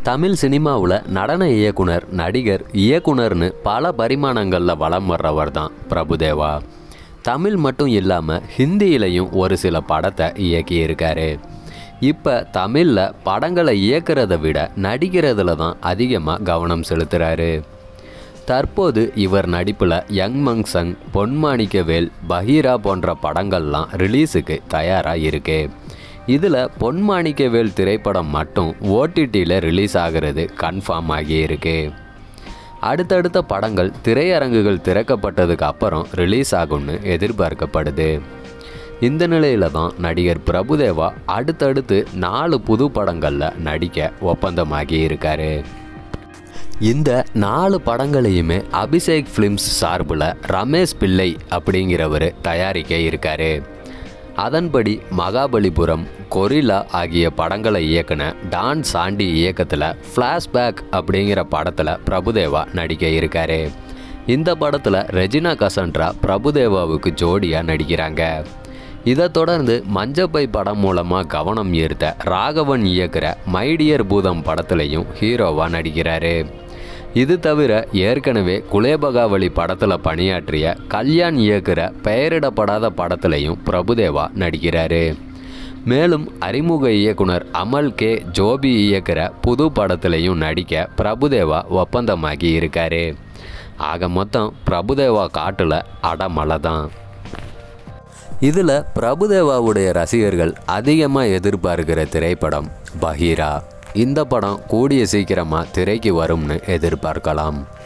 தமிழ் சினிமாவில் நடன இயக்குனர் நடிகர் இயக்குனர்னு பல பரிமாணங்களில் வலம் வர்றவர் தான் பிரபுதேவா தமிழ் மட்டும் இல்லாமல் ஹிந்தியிலையும் ஒரு சில படத்தை இயக்கியிருக்காரு இப்போ தமிழில் படங்களை இயக்கிறத விட நடிக்கிறதுல தான் அதிகமாக கவனம் செலுத்துகிறாரு தற்போது இவர் நடிப்பில் யங் மங்சங் பொன்மாணிக்கவேல் பஹீரா போன்ற படங்கள்லாம் ரிலீஸுக்கு தயாராக இருக்கு இதில் பொன்மாணிக்கவேல் திரைப்படம் மட்டும் ஓடிடியில் ரிலீஸ் ஆகிறது கன்ஃபார்ம் ஆகியிருக்கு அடுத்தடுத்த படங்கள் திரையரங்குகள் திறக்கப்பட்டதுக்கு அப்புறம் ரிலீஸ் ஆகும்னு எதிர்பார்க்கப்படுது இந்த நிலையில தான் நடிகர் பிரபுதேவா அடுத்தடுத்து நாலு புது படங்களில் நடிக்க ஒப்பந்தமாகி இருக்காரு இந்த நாலு படங்களையுமே அபிஷேக் ஃபிலிம்ஸ் சார்பில் ரமேஷ் பிள்ளை அப்படிங்கிறவர் தயாரிக்க இருக்காரு அதன்படி மகாபலிபுரம் கொரில்லா ஆகிய படங்களை இயக்குன டான் சாண்டி இயக்கத்தில் ஃப்ளாஷ்பேக் அப்படிங்கிற படத்தில் பிரபுதேவா நடிக்க இருக்காரு இந்த படத்தில் ரெஜினா கசன்ட்ரா பிரபுதேவாவுக்கு ஜோடியாக நடிக்கிறாங்க இதை தொடர்ந்து மஞ்சப்பை படம் மூலமாக கவனம் ஈர்த்த ராகவன் இயக்குற மைடியர் பூதம் படத்துலையும் ஹீரோவாக நடிக்கிறாரு இது தவிர ஏற்கனவே குலேபகாவலி படத்தில் பணியாற்றிய கல்யாண் இயக்குற பெயரிடப்படாத படத்துலையும் பிரபுதேவா நடிக்கிறாரு மேலும் அறிமுக இயக்குனர் அமல் கே ஜோபி இயக்குற புது படத்துலையும் நடிக்க பிரபுதேவா ஒப்பந்தமாகி இருக்காரு ஆக மொத்தம் பிரபுதேவா காட்டில் அடமலை தான் இதில் பிரபுதேவாவுடைய ரசிகர்கள் அதிகமாக எதிர்பார்க்கிற திரைப்படம் பஹீரா இந்த படம் கூடிய சீக்கிரமாக திரைக்கு வரும்னு எதிர்பார்க்கலாம்